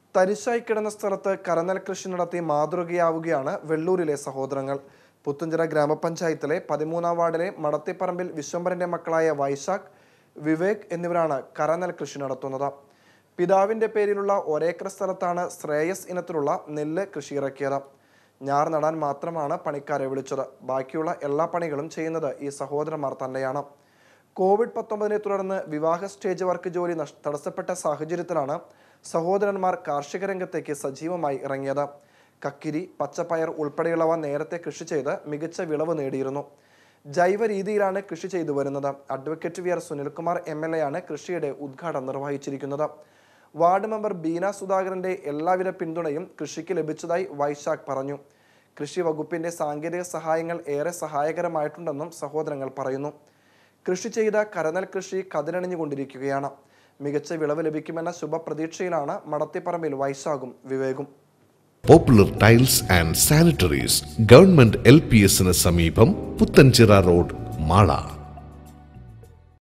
തരിശായി കിടന്ന സ്ഥലത്ത് കരനെൽ കൃഷി നടത്തി മാതൃകയാവുകയാണ് വെള്ളൂരിലെ സഹോദരങ്ങൾ പുത്തുഞ്ചിറ ഗ്രാമപഞ്ചായത്തിലെ പതിമൂന്നാം വാർഡിലെ മടത്തിപ്പറമ്പിൽ വിശ്വംഭരന്റെ മക്കളായ വൈശാഖ് വിവേക് എന്നിവരാണ് കരനെൽ കൃഷി നടത്തുന്നത് പിതാവിന്റെ പേരിലുള്ള ഒരേക്കർ സ്ഥലത്താണ് ശ്രേയസ് ഇനത്തിലുള്ള നെല്ല് കൃഷി ഇറക്കിയത് ഞാർ നടാൻ മാത്രമാണ് പണിക്കാരെ വിളിച്ചത് ബാക്കിയുള്ള എല്ലാ പണികളും ചെയ്യുന്നത് ഈ സഹോദരന്മാർ തന്നെയാണ് കോവിഡ് പത്തൊമ്പതിനെ തുടർന്ന് വിവാഹ സ്റ്റേജ് വർക്ക് ജോലി നഷ്- തടസ്സപ്പെട്ട സാഹചര്യത്തിലാണ് സഹോദരന്മാർ കാർഷിക രംഗത്തേക്ക് സജീവമായി ഇറങ്ങിയത് കക്കിരി പച്ചപ്പയർ ഉൾപ്പെടെയുള്ളവ നേരത്തെ കൃഷി ചെയ്ത് മികച്ച വിളവ് നേടിയിരുന്നു ജൈവ രീതിയിലാണ് കൃഷി ചെയ്തു വരുന്നത് advocate V R Sunilkumar M L A ആണ് കൃഷിയുടെ ഉദ്ഘാടനം നിർവഹിച്ചിരിക്കുന്നത് വാർഡ് മെമ്പർ ബീന സുധാകരന്റെ എല്ലാവിധ പിന്തുണയും കൃഷിക്ക് ലഭിച്ചതായി വൈശാഖ് പറഞ്ഞു കൃഷി വകുപ്പിന്റെ സാങ്കേതിക സഹായങ്ങൾ ഏറെ സഹായകരമായിട്ടുണ്ടെന്നും സഹോദരങ്ങൾ പറയുന്നു കൃഷി ചെയ്ത കരനെൽ കൃഷി കതിരണിഞ്ഞുകൊണ്ടിരിക്കുകയാണ് മികച്ച വിളവ് ലഭിക്കുമെന്ന ശുഭപ്രതീക്ഷയിലാണ് മടത്തിപ്പറമ്പിൽ വൈശാഖും വിവേകും popular tiles and sanitaries government L P എസിന് സമീപം പുത്തൻചിറ റോഡ് മാള